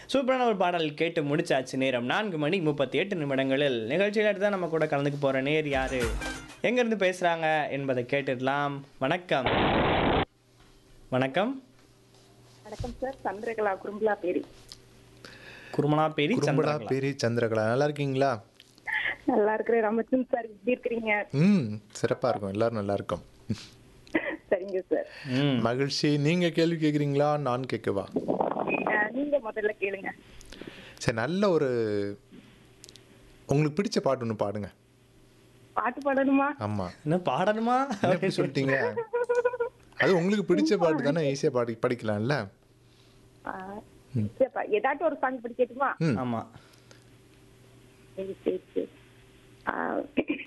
சூப்பரான ஒரு பாடல் கேட்டு முடிச்சாச்சு நேரம் நான்கு மணி முப்பத்தி எட்டு நிமிடங்களில் நிகழ்ச்சியில் அடுத்து நம்ம கூட கலந்துக்க போகிற நேர் யாரு எங்கேருந்து பேசுகிறாங்க என்பதை கேட்டுடலாம் வணக்கம் வணக்கம் வணக்கம் சார் சந்திரகலா குறும்பலா பேரி குருமலா பேரி குறும்படா சந்திரகலா பேரி சந்திரகலா நல்லா இருக்கீங்களா நல்லா இருக்கிறேன் ரமச்சந்த் சார் எப்படி இருக்கிறீங்க ம் சிறப்பா இருக்கும் எல்லாரும் நல்லா இருக்கும் சரிங்க சார் ம் மகிழ்ச்சி நீங்க கேள்வி கேக்குறீங்களா நான் கேட்கவா அஹ், நீங்க முதல்ல கேளுங்க சரி நல்ல ஒரு உங்களுக்கு பிடிச்ச பாட்டு ஒன்று பாடுங்க பாட்டு பாடணுமா ஆமா என்ன பாடணுமா என்ன இப்படி சொல்லிட்டீங்க அது உங்களுக்கு பிடிச்ச பாட்டு தானே ஈஸியா பாடி படிக்கலாம்ல அஹ், சரிப்பா, ஏதாட்டும் ஒரு சாங் படிக்கட்டுமா ம் ஆமாம் சரி சரி சரி அஹ்,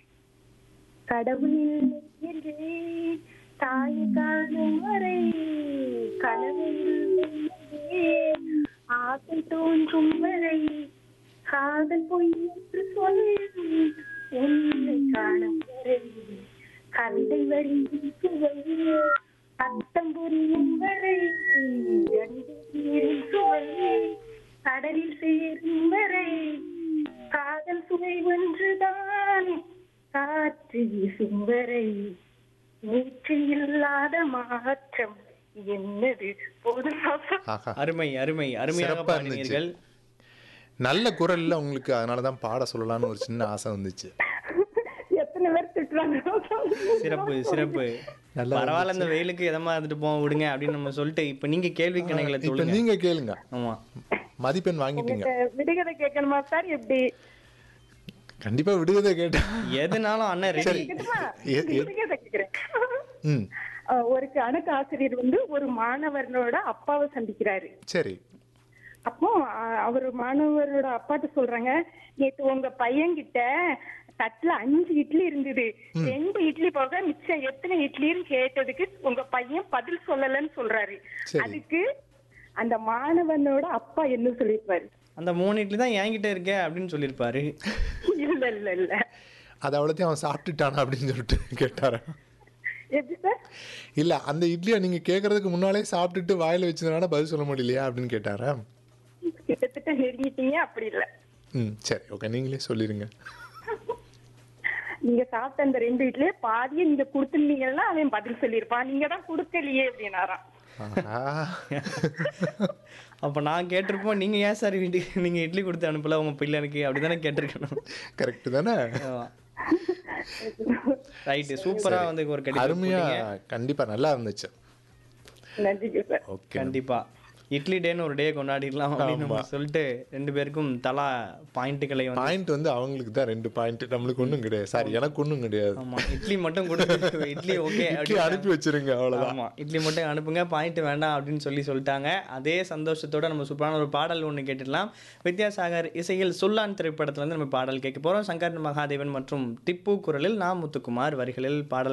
கடவுள் இல்லை என்று தாய் காணும் வரை கனவு இல்லை என்றே ஆசை தோன்றும் வரை காதல் பொய் என்று சொல் உன்னை காணும் வரை கவிதை வரியின் சுவை அர்த்தம் புரியும் வரை கண்டு நீரின் சுவை கடலில் சேரும் வரை காதல் சுவை ஒன்றுதான் காற்று வீசும் வரை நீச்சு இல்லாத மாற்றம் என்னது போதுமா ஆஹா அருமை அருமை அருமையாக சிறப்பா இருந்துச்சு. பாடினீர்கள் நல்ல குரல்ல உங்களுக்கு அதனால தான் பாட சொல்லலாம்னு ஒரு சின்ன ஆசை வந்துச்சு எத்தனை பேர் திட்டுறாங்க சிறப்பு சிறப்பு நல்லா பரவாயில்ல இந்த வெயிலுக்கு எதமா இருந்துட்டு போவோம் விடுங்க அப்படின்னு நம்ம சொல்லிட்டு இப்போ நீங்க கேள்வி கணைகளை இப்ப சொல்லுங்க நீங்க கேளுங்க ஆமா மதிப்பெண் வாங்கிட்டீங்க உங்களுக்கு விடுகதை கேட்கணுமா சார் எப்படி கண்டிப்பா விடுதலை கேட்டா எதுனாலும் அண்ணன் ரெடி கேட்கணுமா? எ- எ- விடுகதை கேட்கிறேன் ம் அஹ் ஒரு கணக்கு ஆசிரியர் வந்து ஒரு மாணவனோட அப்பாவை சந்திக்கிறாரு சரி அப்போ அஹ், அவர் மாணவரோட அப்பாட்ட சொல்றாங்க நேத்து உங்க பையன்கிட்ட தட்டுல அஞ்சு இட்லி இருந்தது ரெண்டு இட்லி போக மிச்சம் எத்தனை இட்லின்னு கேட்டதுக்கு உங்க பையன் பதில் சொல்லலன்னு சொல்றாரு சரி. அதுக்கு அந்த மாணவனோட அப்பா என்ன சொல்லிருப்பாரு அந்த மூணு இட்லி தான் என்கிட்ட இருக்கே அப்படின்னு சொல்லியிருப்பாரு இல்ல இல்ல இல்ல அது அவ்வளோத்தையும் அவன் சாப்பிட்டுட்டானா அப்படின்னு சொல்லிட்டு கேட்டாரா எப்படி சார் இல்ல அந்த இட்லியை நீங்க கேட்கறதுக்கு முன்னாலே சாப்பிட்டுட்டு வாயில வச்சதுனால பதில் சொல்ல முடியலையா அப்படின்னு கேட்டாரா கிட்டத்தட்ட நெருங்கிட்டீங்க அப்படி இல்ல ம் சரி ஓகே நீங்களே சொல்லிருங்க நீங்க சாப்பிட்ட அந்த ரெண்டு இட்லியே பாதியை நீங்க கொடுத்துருந்தீங்கன்னா அவன் பதில் சொல்லியிருப்பான் நீங்க தான் கொடுக்கலையே அப்படின்னாராம் ஆஹா. அப்போ நான் கேட்டிருப்போம் நீங்க ஏன் சார் வீட்டுக்கு நீங்க இட்லி கொடுத்து அனுப்பல உங்க பிள்ளைனுக்கு அப்படிதானே கேட்டிருக்கணும் கரெக்ட் தானே ரைட்டு சூப்பரா வந்து ஒரு கடிதம் அருமையா கண்டிப்பா நல்லா இருந்துச்சு நன்றிங்க சார் ஓகே கண்டிப்பா இட்லி டேன்னு ஒரு டே கொண்டாடிடலாம் அப்படின்னு நம்ம சொல்லிட்டு ரெண்டு பேருக்கும் தலா பாயிண்ட்டுகளை வந்து பாயிண்ட் வந்து அவங்களுக்கு தான் ரெண்டு பாயிண்ட் நம்மளுக்கு ஒண்ணும் கிடையாது சாரி எனக்கு ஒண்ணும் கிடையாது ஆமா இட்லி மட்டும் கொடுத்து இட்லி ஓகே இட்லி அனுப்பி வச்சிருங்க அவ்வளவுதான் ஆமா இட்லி மட்டும் அனுப்புங்க பாயிண்ட் வேண்டாம் அப்படின்னு சொல்லி சொல்லிட்டாங்க அதே சந்தோஷத்தோட நம்ம சூப்பரான ஒரு பாடல் ஒன்று கேட்டுடலாம் வித்யாசாகர் இசையில் சுல்லான் திரைப்படத்துல இருந்து நம்ம பாடல் கேட்க போறோம் சங்கர் மகாதேவன் மற்றும் திப்பு குரலில் நா முத்துக்குமார் வரிகளில் பாடல்